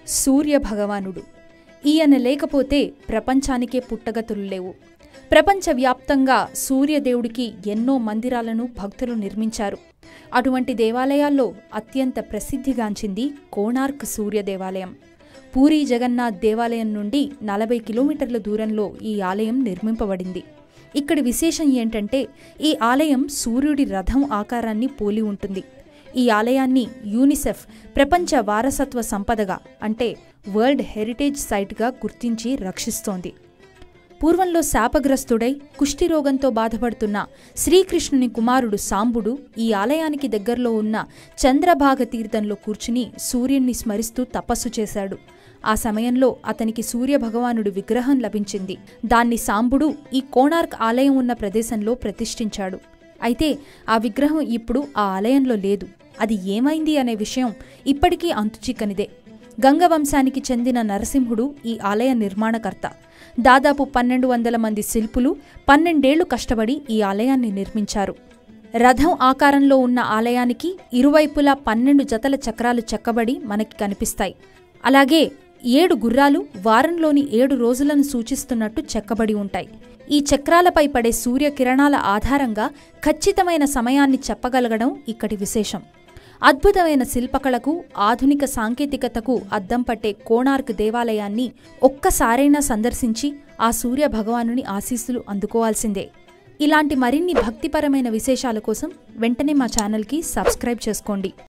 సూర్య భగవానుడు ఈయన లేకపోతే ప్రపంచానికే పుట్టగతులు లేవు ప్రపంచవ్యాప్తంగా సూర్యదేవుడికి ఎన్నో మందిరాలను భక్తులు నిర్మించారు అటువంటి దేవాలయాల్లో అత్యంత ప్రసిద్ధిగాంచింది కోణార్క్ సూర్య దేవాలయం పూరీ జగన్నాథ్ దేవాలయం నుండి నలభై కిలోమీటర్ల దూరంలో ఈ ఆలయం నిర్మింపబడింది ఇక్కడి విశేషం ఏంటంటే ఈ ఆలయం సూర్యుడి రథం ఆకారాన్ని పోలి ఉంటుంది ఈ ఆలయాన్ని యూనిసెఫ్ ప్రపంచ వారసత్వ సంపదగా అంటే వరల్డ్ హెరిటేజ్ సైట్గా గుర్తించి రక్షిస్తోంది పూర్వంలో శాపగ్రస్తుడై కుష్ఠిరోగంతో బాధపడుతున్న శ్రీకృష్ణుని కుమారుడు సాంబుడు ఈ ఆలయానికి దగ్గరలో ఉన్న చంద్రభాగ తీర్థంలో కూర్చుని సూర్యుణ్ణి స్మరిస్తూ తపస్సు చేశాడు ఆ సమయంలో అతనికి సూర్యభగవానుడి విగ్రహం లభించింది దాన్ని సాంబుడు ఈ కోణార్క్ ఆలయం ఉన్న ప్రదేశంలో ప్రతిష్ఠించాడు అయితే ఆ విగ్రహం ఇప్పుడు ఆ ఆలయంలో లేదు అది ఏమైంది అనే విషయం ఇప్పటికీ అంతుచిక్కనిదే గంగవంశానికి చెందిన నరసింహుడు ఈ ఆలయ నిర్మాణకర్త దాదాపు పన్నెండు వందల మంది శిల్పులు పన్నెండేళ్లు కష్టపడి ఈ ఆలయాన్ని నిర్మించారు రథం ఆకారంలో ఉన్న ఆలయానికి ఇరువైపులా పన్నెండు జతల చక్రాలు చెక్కబడి మనకి కనిపిస్తాయి అలాగే ఏడు గుర్రాలు వారంలోని ఏడు రోజులను సూచిస్తున్నట్టు చెక్కబడి ఉంటాయి ఈ చక్రాలపై పడే సూర్యకిరణాల ఆధారంగా ఖచ్చితమైన సమయాన్ని చెప్పగలగడం ఇక్కడి విశేషం అద్భుతమైన శిల్పకళకు ఆధునిక సాంకేతికతకు అద్దం పట్టే కోణార్క్ దేవాలయాన్ని ఒక్కసారైనా సందర్శించి ఆ సూర్య భగవానుని ఆశీస్సులు అందుకోవాల్సిందే ఇలాంటి మరిన్ని భక్తిపరమైన విశేషాల కోసం వెంటనే మా ఛానల్కి సబ్స్క్రైబ్ చేసుకోండి